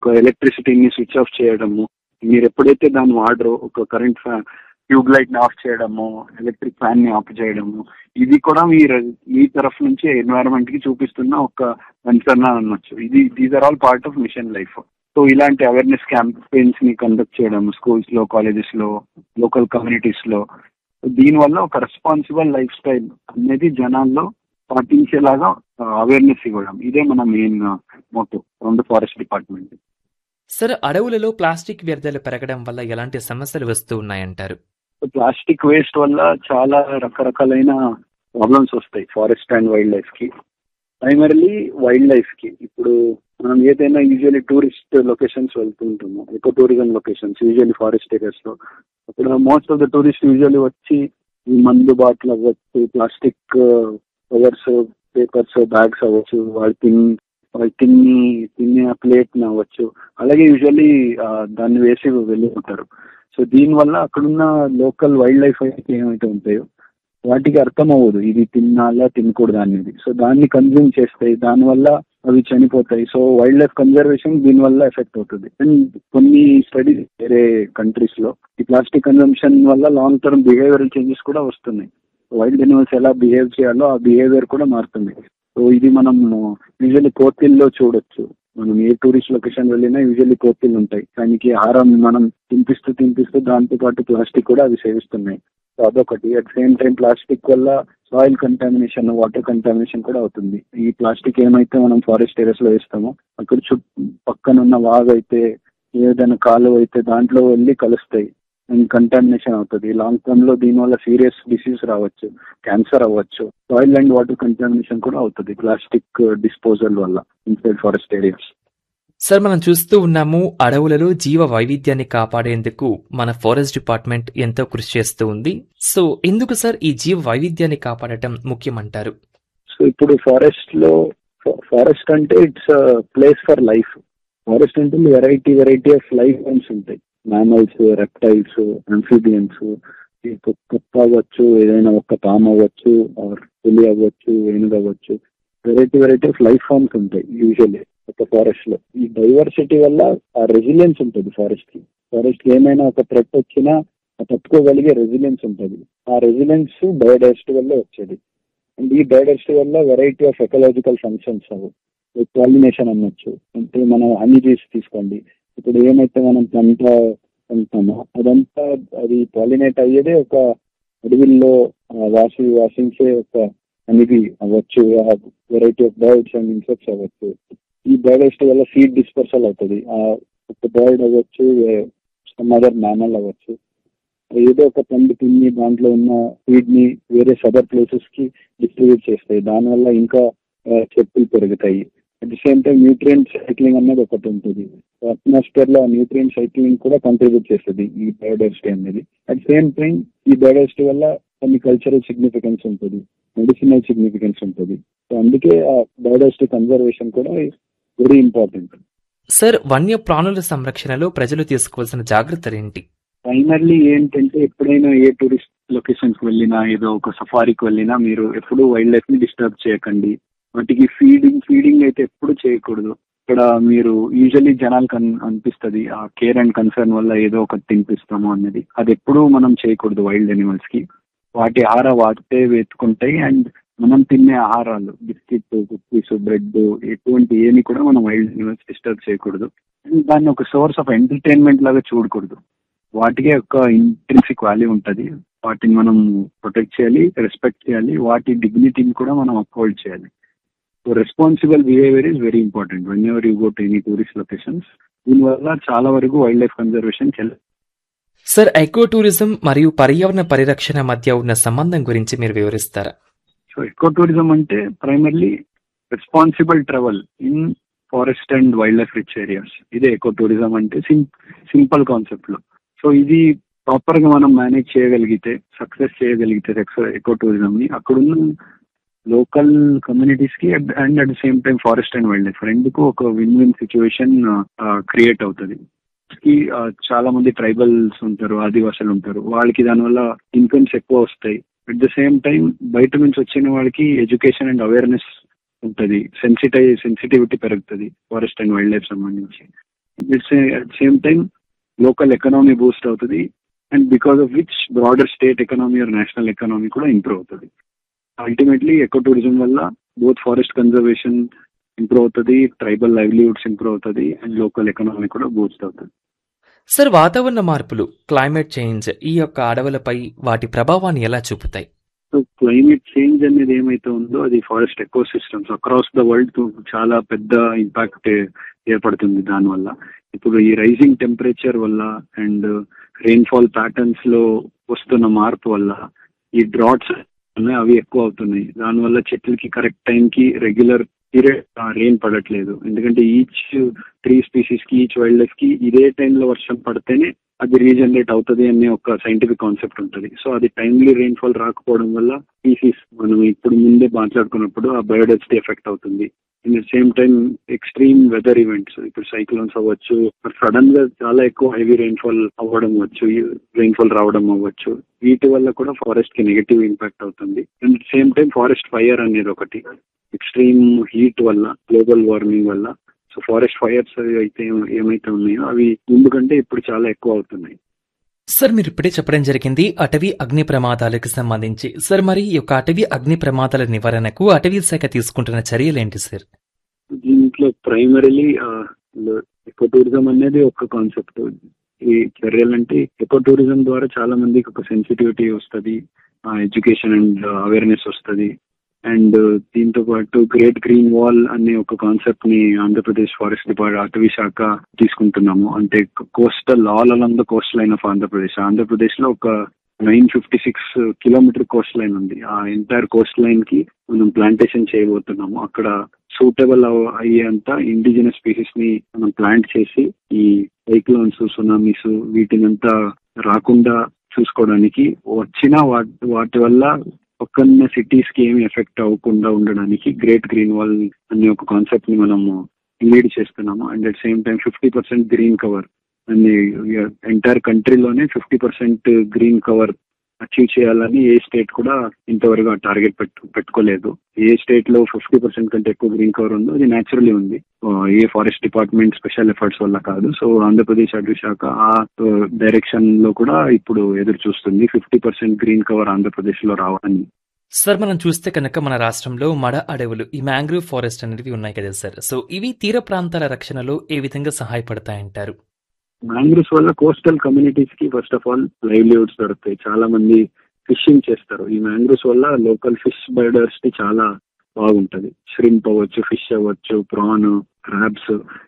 ఒక ఎలక్ట్రిసిటీని switch off చేయడము మీరు ఎప్పుడైతే దాన్ని వాడరో ఒక కరెంట్ ట్యూబ్ లైట్ ని ఆఫ్ చేయడము ఎలక్ట్రిక్ ఫ్యాన్ ని ఆఫ్ చేయడము ఇది కూడా మీరు మీ తరఫు నుంచి ఎన్వైరన్మెంట్ కి చూపిస్తున్న ఒక కన్సర్న్ అని అనొచ్చు ఇది these are all part of mission life so ఇలాంటి అవేర్నెస్ క్యాంపెయిన్స్ ని కండక్ట్ చేయడం స్కూల్స్ లో కాలేజెస్ లో లోకల్ కమ్యూనిటీస్ లో దీనివల్ల ఒక రెస్పాన్సిబుల్ లైఫ్ స్టైల్ అనేది జనాల్లో పాటించేలాగా అవేర్నెస్ ఇవ్వడం ఇదే మన main motto from the forest department sir అడవులలో ప్లాస్టిక్ వ్యర్థాలు పెరగడం వల్ల ఎలాంటి సమస్యలు వస్తూ ఉన్నాయంటారు ప్లాస్టిక్ వేస్ట్ వల్ల చాలా రకరకాలైన ప్రాబ్లమ్స్ వస్తాయి ఫారెస్ట్ అండ్ వైల్డ్ లైఫ్ కి ప్రైమరీలీ వైల్డ్ లైఫ్ కి ఇప్పుడు మనం ఏదైనా యూజువల్లీ టూరిస్ట్ లొకేషన్స్ వెళ్తుంటాము eco tourism locations usually forest areas లో అప్పుడు most of the tourist usually వచ్చి ఈ మందు బాటిల్ అవ్వచ్చు ప్లాస్టిక్ కవర్స్ పేపర్స్ బ్యాగ్స్ అవ్వచ్చు వాళ్ళు తిన్ వాళ్ళు తిని తినే ప్లేట్ అవ్వచ్చు అలాగే యూజువల్లీ దాన్ని వేసి వెళ్ళి ఉంటారు సో దీనివల్ల అక్కడున్న లోకల్ వైల్డ్ లైఫ్ అయితే ఏమైతే ఉంటాయో వాటికి అర్థం అవ్వదు ఇది తినాలా తినకూడదు అనేది సో దాన్ని కన్జ్యూమ్ చేస్తాయి దానివల్ల అవి చనిపోతాయి సో వైల్డ్ లైఫ్ కన్జర్వేషన్ దీనివల్ల ఎఫెక్ట్ అవుతుంది అండ్ కొన్ని స్టడీస్ వేరే కంట్రీస్ లో ఈ ప్లాస్టిక్ కన్జంప్షన్ వల్ల లాంగ్ టర్మ్ బిహేవియరల్ చేంజెస్ కూడా వస్తున్నాయి వైల్డ్ అనిమల్స్ ఎలా బిహేవ్ చేయాలో ఆ బిహేవియర్ కూడా మారుతుంది సో ఇది మనం యూజువల్లీ కోతిల్లో చూడొచ్చు మనం ఏ టూరిస్ట్ లొకేషన్ వెళ్ళినా యూజువల్లీ కోతిళ్ళు ఉంటాయి దానికి ఆహారం మనం తినిపిస్తూ తినిపిస్తూ దాంతో పాటు ప్లాస్టిక్ కూడా అవి సేవిస్తున్నాయి సో అదొకటి అట్ సేమ్ టైం ప్లాస్టిక్ వల్ల సాయిల్ కంటామినేషన్ వాటర్ కంటామినేషన్ కూడా అవుతుంది ఈ ప్లాస్టిక్ ఏమైతే మనం ఫారెస్ట్ ఏరియాస్ లో వేస్తామో అక్కడ చుట్టూ పక్కన ఉన్న వాగు అయితే ఏదైనా కాలువ అయితే దాంట్లో వెళ్ళి కలుస్తాయి అండ్ కంటామినేషన్ అవుతుంది లాంగ్ టర్మ్ లో దీనివల్ల సీరియస్ డిసీజ్ రావచ్చు క్యాన్సర్ అవ్వచ్చు సాయిల్ అండ్ వాటర్ కంటామినేషన్ కూడా అవుతుంది ప్లాస్టిక్ డిస్పోజల్ వల్ల ఇన్సైడ్ ఫారెస్ట్ ఏరియాస్ సార్ మనం చూస్తూ ఉన్నాము అడవులలో జీవ వైవిధ్యాన్ని కాపాడేందుకు మన ఫారెస్ట్ డిపార్ట్మెంట్ ఎంతో కృషి చేస్తూ ఉంది సో ఎందుకు సార్ ఈ జీవ వైవిధ్యాన్ని కాపాడటం ముఖ్యమంటారు సో ఇప్పుడు ఫారెస్ట్ లో ఫారెస్ట్ అంటే it's place for life forest అంటే variety variety of life forms ఉంటాయి మ్యామల్స్ రెప్టైల్స్ అన్ఫీబియన్స్ కుక్క అవ్వచ్చు ఏదైనా ఒక్క పామ్ అవ్వచ్చు ఆర్ పులి అవ్వచ్చు ఏనుగు అవ్వచ్చు variety variety of life forms ఉంటాయి యూజువల్లీ ఒక ఫారెస్ట్ లో ఈ డైవర్సిటీ వల్ల ఆ రెసిలియన్స్ ఉంటుంది ఫారెస్ట్ కి ఫారెస్ట్ కి ఏమైనా ఒక థ్రెట్ వచ్చినా తట్టుకోగలిగే రెసిలియన్స్ ఉంటుంది ఆ రెసిలియన్స్ బయోడైవర్సిటీ వల్ల వచ్చేది అండ్ ఈ బయోడైవర్సిటీ వల్ల వెరైటీ ఆఫ్ ఎకలాజికల్ ఫంక్షన్స్ అవు పాలినేషన్ అనొచ్చు అంటే మనం హనీ బీస్ తీసుకోండి ఇప్పుడు ఏమైతే మనం పంట పండుతామో అదంతా అది పాలినేట్ అయ్యేదే ఒక అడవిల్లో వాసి వాసించే ఒక హనీబీ అవ్వచ్చు variety of birds and insects అవ్వచ్చు ఈ బయోడైవర్సిటీ వల్ల సీడ్ డిస్పర్సల్ అవుతుంది ఆ ఒక బర్డ్ అవ్వచ్చు సమ్ అదర్ మ్యామల్ అవ్వచ్చు ఏదో ఒక పండు తిని దాంట్లో ఉన్న సీడ్ ని వేరే సదర్ ప్లేసెస్ కి డిస్ట్రిబ్యూట్ చేస్తాయి దానివల్ల ఇంకా చెప్పులు పెరుగుతాయి at the same time nutrient cycling అనేది ఒకటి ఉంటుంది అట్మాస్ఫియర్ లో న్యూట్రియంట్ సైక్లింగ్ కూడా కంట్రిబ్యూట్ చేస్తుంది ఈ బయోడైవర్సిటీ అనేది అట్ సేమ్ టైం ఈ బయోడైవర్సిటీ వల్ల కొన్ని కల్చరల్ సిగ్నిఫికెన్స్ ఉంటుంది మెడిసినల్ సిగ్నిఫికెన్స్ ఉంటుంది సో అందుకే ఆ బయోడైవర్సిటీ కన్జర్వేషన్ కూడా వెరీ ఇంపార్టెంట్ సార్ వన్య ప్రాణుల సంరక్షణలో ప్రజలు తీసుకోవాల్సిన జాగ్రత్తలు ఏంటి ప్రైమర్లీ ఏంటంటే ఎప్పుడైనా ఏ టూరిస్ట్ లొకేషన్స్ వెళ్ళినా ఏదో ఒక సఫారీకి వెళ్ళినా మీరు ఎప్పుడు వైల్డ్ లైఫ్ ని డిస్టర్బ్ చేయకండి వాటికి ఫీడింగ్ ఫీడింగ్ అయితే ఎప్పుడు చేయకూడదు ఇక్కడ మీరు యూజువల్లీ జనాలకు అనిపిస్తుంది ఆ కేర్ అండ్ కన్సర్న్ వల్ల ఏదో ఒకటి తినిపిస్తాము అన్నది అది ఎప్పుడూ మనం చేయకూడదు వైల్డ్ అనిమల్స్ కి వాటి ఆహార వాటితే వెతుకుంటాయి అండ్ మనం తినే ఆహారాలు బిస్కెట్ కుక్కీస్ బ్రెడ్ ఎటువంటి ఏమి కూడా మనం వైల్డ్ అనిమల్స్ డిస్టర్బ్ చేయకూడదు అండ్ దాన్ని ఒక సోర్స్ ఆఫ్ ఎంటర్టైన్మెంట్ లాగా చూడకూడదు వాటికే ఒక ఇంట్రెన్సిక్ వాల్యూ ఉంటుంది వాటిని మనం ప్రొటెక్ట్ చేయాలి రెస్పెక్ట్ చేయాలి వాటి డిగ్నిటీని కూడా మనం అప్హోల్డ్ చేయాలి so responsible behaviour is very important whenever you go to any tourist locations దీనివల్ల చాలా వరకు wildlife conservation sir eco tourism మరియు పర్యావరణ పరిరక్షణ మధ్య ఉన్న సంబంధం గురించి మీరు వివరిస్తారా సో ఎకో టూరిజం అంటే primarily responsible travel in forest and wildlife rich areas ఇదే ఎకో టూరిజం అంటే సింపుల్ కాన్సెప్ట్ లో సో ఇది ప్రాపర్ గా మనం మేనేజ్ చేయగలిగితే సక్సెస్ చేయగలిగితే ఎకో టూరిజం ని అక్కడున్న లోకల్ కమ్యూనిటీస్ కి and at the same time forest and wildlife రెండుకు ఒక విన్ విన్ సిచ్యువేషన్ క్రియేట్ అవుతుంది కి చాలా మంది ట్రైబల్స్ ఉంటారు ఆదివాసులు ఉంటారు వాళ్ళకి దానివల్ల ఇన్కమ్స్ ఎక్కువ వస్తాయి అట్ ద సేమ్ టైం బయట నుంచి వచ్చిన వాళ్ళకి ఎడ్యుకేషన్ అండ్ అవేర్నెస్ ఉంటుంది సెన్సిటై సెన్సిటివిటీ పెరుగుతుంది ఫారెస్ట్ అండ్ వైల్డ్ లైఫ్ సంబంధించి it's at same time local economy boost అవుతుంది and because of which broader state economy or national economy కూడా ఇంప్రూవ్ అవుతుంది అల్టిమేట్లీ ఎకో టూరిజం వల్ల బోత్ ఫారెస్ట్ కన్జర్వేషన్ ఇంప్రూవ్ అవుతుంది tribal livelihoods improve అవుతుంది and local economy కూడా boost అవుతుంది sir వాతావరణ మార్పులు క్లైమేట్ చేంజ్ ఈ యొక్క అడవులపై వాటి ప్రభావాన్ని ఎలా చూపుతాయి సో క్లైమేట్ చేంజ్ అనేది ఏమైతే ఉందో అది forest ecosystems across the world చాలా పెద్ద ఇంపాక్ట్ ఏర్పడుతుంది దానివల్ల ఇప్పుడు ఈ రైజింగ్ టెంపరేచర్ వల్ల అండ్ రెయిన్ఫాల్ ప్యాటర్న్స్ లో వస్తున్న మార్పు వల్ల ఈ డ్రాట్స్ అవి ఎక్కువ అవుతున్నాయి దానివల్ల చెట్లకి కరెక్ట్ టైంకి రెగ్యులర్ పీరియడ్ రెయిన్ పడట్లేదు ఎందుకంటే ఈచ్ ట్రీ స్పీసీస్ కి ఈచ్ వైల్డ్ లైఫ్ కి ఇదే టైంలో వర్షం పడితేనే అది రీజనరేట్ అవుతుంది అనే ఒక సైంటిఫిక్ కాన్సెప్ట్ ఉంటుంది సో అది టైమ్లీ రెయిన్ఫాల్ రాకపోవడం వల్ల స్పీసీస్ మనం ఇప్పుడు ముందే మాట్లాడుకున్నప్పుడు ఆ బయోడైవర్సిటీ ఎఫెక్ట్ అవుతుంది in the same time extreme weather events ఇప్పుడు సైక్లోన్స్ అవ్వచ్చు సడన్ గా చాలా ఎక్కువ హెవీ రెయిన్ఫాల్ అవ్వడం అవ్వచ్చు రెయిన్ఫాల్ రావడం అవ్వచ్చు వీటి వల్ల కూడా ఫారెస్ట్ కి నెగిటివ్ ఇంపాక్ట్ అవుతుంది and same time forest fire అనేది ఒకటి ఎక్స్ట్రీమ్ హీట్ వల్ల గ్లోబల్ వార్మింగ్ వల్ల సో ఫారెస్ట్ ఫైర్స్ అయితే ఏమైతే ఉన్నాయో అవి ముందు కంటే ఇప్పుడు చాలా ఎక్కువ అవుతున్నాయి సార్ మీరు ఇప్పుడే చెప్పడం జరిగింది అటవీ అగ్ని ప్రమాదాలకు సంబంధించి సార్ మరి ఈ యొక్క అటవీ అగ్ని ప్రమాదాల నివారణకు అటవీ శాఖ తీసుకుంటున్న చర్యలేంటి సార్ దీంట్లో ప్రైమరీలీ ఎకో టూరిజం అనేది ఒక కాన్సెప్ట్ ఈ చర్యలు అంటే ఎకో టూరిజం ద్వారా చాలా మందికి ఒక సెన్సిటివిటీ వస్తుంది ఎడ్యుకేషన్ అండ్ అవేర్నెస్ వస్తుంది అండ్ దీంతో పాటు గ్రేట్ గ్రీన్ వాల్ అనే ఒక కాన్సెప్ట్ ని ఆంధ్రప్రదేశ్ ఫారెస్ట్ డిపార్ట్మెంట్ అటవీ శాఖ తీసుకుంటున్నాము అంటే coastal all along the coastline of Andhra Pradesh Andhra Pradesh లో ఒక nine fifty six kilometre coastline ఉంది ఆ ఎంటైర్ కోస్ట్ లైన్ కి మనం ప్లాంటేషన్ చేయబోతున్నాము అక్కడ సూటబుల్ అయ్యేంత ఇండిజినస్ స్పీసీస్ ని మనం ప్లాంట్ చేసి ఈ సైక్లోన్స్ సునామీస్ వీటినంతా రాకుండా చూసుకోవడానికి వచ్చిన వాటి వాటి వల్ల పక్కన్న సిటీస్ కి ఏమి ఎఫెక్ట్ అవ్వకుండా ఉండడానికి గ్రేట్ గ్రీన్ వాల్ అనే ఒక కాన్సెప్ట్ ని మనము లీడ్ చేస్తున్నాము and at same time fifty percent green cover అన్ని ఎంటైర్ కంట్రీలోనే fifty percent green cover achieve చేయాలని ఏ స్టేట్ కూడా ఇంతవరకు ఆ టార్గెట్ పెట్టు పెట్టుకోలేదు ఏ స్టేట్ లో ఫిఫ్టీ పర్సెంట్ కంటే ఎక్కువ గ్రీన్ కవర్ ఉందో అది న్యాచురలీ ఉంది ఏ ఫారెస్ట్ డిపార్ట్మెంట్ స్పెషల్ ఎఫర్ట్స్ వల్ల కాదు సో ఆంధ్రప్రదేశ్ అటవీ శాఖ ఆ డైరెక్షన్ లో కూడా ఇప్పుడు ఎదురు చూస్తుంది fifty percent green cover Andhra Pradesh లో రావాలని సార్ మనం చూస్తే కనుక మన రాష్ట్రంలో మడ అడవులు ఈ మ్యాంగ్రూవ్ ఫారెస్ట్ అనేవి ఉన్నాయి కదా సార్ సో ఇవి తీర ప్రాంతాల రక్షణలో ఏ విధంగా సహాయపడతాయంటారు మ్యాంగ్రూవ్స్ వల్ల కోస్టల్ కమ్యూనిటీస్ కి ఫస్ట్ ఆఫ్ ఆల్ లైవ్లీహుడ్స్ దొరుకుతాయి చాలా మంది ఫిషింగ్ చేస్తారు ఈ మ్యాంగ్రూవ్స్ వల్ల లోకల్ ఫిష్ బయోడైవర్సిటీ చాలా బాగుంటది ష్రింప్ అవ్వచ్చు ఫిష్ అవ్వచ్చు prawn crabs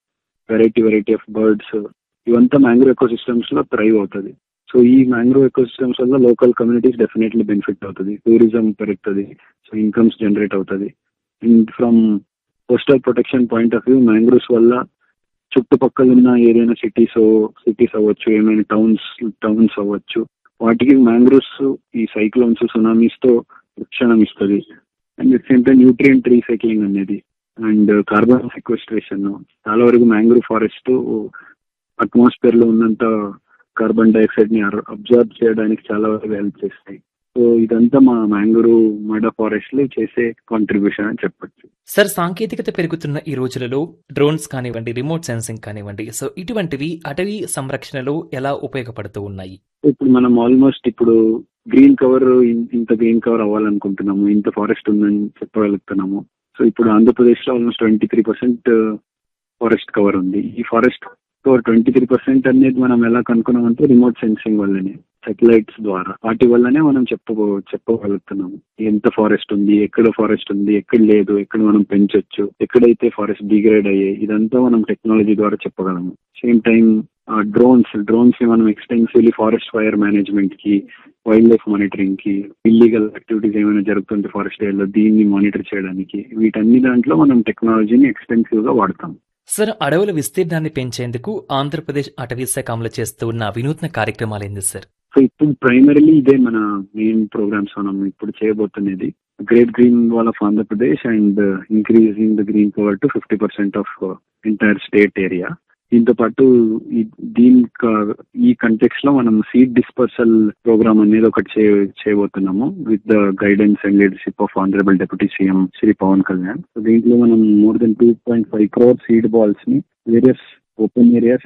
variety variety of birds ఇవంతా మ్యాంగ్రూవ్ ఎకో సిస్టమ్స్ లో థ్రైవ్ అవుతుంది సో ఈ మ్యాంగ్రూవ్ ఎకో సిస్టమ్స్ వల్ల లోకల్ కమ్యూనిటీస్ డెఫినెట్లీ బెనిఫిట్ అవుతుంది టూరిజం పెరుగుతుంది సో ఇన్కమ్స్ జనరేట్ అవుతుంది and from coastal protection point of view mangroves వల్ల చుట్టుపక్కల ఉన్న ఏదైనా సిటీస్ సిటీస్ అవ్వచ్చు ఏమైనా టౌన్స్ టౌన్స్ అవ్వచ్చు వాటికి మ్యాంగ్రూవ్స్ ఈ సైక్లోన్స్ సునామీస్ తో రక్షణ ఇస్తుంది అండ్ ఇట్స్ ఏంటంటే న్యూట్రియంట్ రీసైక్లింగ్ అనేది అండ్ కార్బన్ సిక్వెస్ట్రేషన్ చాలా వరకు మ్యాంగ్రూవ్ ఫారెస్ట్ అట్మాస్ఫియర్ లో ఉన్నంత కార్బన్ డైఆక్సైడ్ ని అబ్జర్వ్ చేయడానికి చాలా వరకు హెల్ప్ చేస్తాయి సో ఇదంతా మా మ్యాంగ్రూ మడ ఫారెస్ట్ లో చేసే కాంట్రిబ్యూషన్ అని చెప్పొచ్చు సార్ సాంకేతికత పెరుగుతున్న ఈ రోజులలో డ్రోన్స్ కానివ్వండి రిమోట్ సెన్సింగ్ కానివ్వండి సో ఇటువంటివి అటవీ సంరక్షణలో ఎలా ఉపయోగపడుతూ ఉన్నాయి ఇప్పుడు మనం ఆల్మోస్ట్ ఇప్పుడు గ్రీన్ కవర్ ఇంత గ్రీన్ కవర్ అవ్వాలనుకుంటున్నాము ఇంత ఫారెస్ట్ ఉందని చెప్పగలుగుతున్నాము సో ఇప్పుడు ఆంధ్రప్రదేశ్ లో almost twenty three percent forest cover ఉంది ఈ forest cover twenty three percent అనేది మనం ఎలా కనుక్కున్నామంటే రిమోట్ సెన్సింగ్ వల్లనే సాటిలైట్స్ ద్వారా వాటి వల్లనే మనం చెప్ప చెప్పగలుగుతున్నాము ఎంత ఫారెస్ట్ ఉంది ఎక్కడ ఫారెస్ట్ ఉంది ఎక్కడ లేదు ఎక్కడ మనం పెంచొచ్చు ఎక్కడైతే ఫారెస్ట్ డిగ్రేడ్ అయ్యాయి ఇదంతా మనం టెక్నాలజీ ద్వారా చెప్పగలము సేమ్ టైం డ్రోన్స్ డ్రోన్స్ ని మనం ఎక్స్టెన్సివ్లీ ఫారెస్ట్ ఫైర్ మేనేజ్మెంట్ కి వైల్డ్ లైఫ్ మానిటరింగ్ కి ఇల్లీగల్ యాక్టివిటీస్ ఏమైనా జరుగుతుంటే ఫారెస్ట్ ఏరియాలో దీన్ని మానిటర్ చేయడానికి వీటన్ని దాంట్లో మనం టెక్నాలజీని ఎక్స్టెన్సివ్ గా వాడతాం సార్ అడవుల విస్తీర్ణాన్ని పెంచేందుకు ఆంధ్రప్రదేశ్ అటవీ శాఖ అమలు చేస్తూ ఉన్న వినూత్న కార్యక్రమాలు ఏంది సార్ సో ఇప్పుడు ప్రైమరీలీ ఇదే మన మెయిన్ ప్రోగ్రామ్స్ మనం ఇప్పుడు చేయబోతున్నది great green wall of Andhra Pradesh and increasing the green cover to fifty percent of entire state area దీంతో పాటు దీని ఈ కంటెక్స్ లో మనం సీడ్ డిస్పర్సల్ ప్రోగ్రామ్ అనేది ఒకటి చేయబోతున్నాము with the guidance and leadership of honourable deputy CM Shri Pawan Kalyan దీంట్లో మనం more than two point five crore seed balls ని వేరియస్ ఓపెన్ ఏరియాస్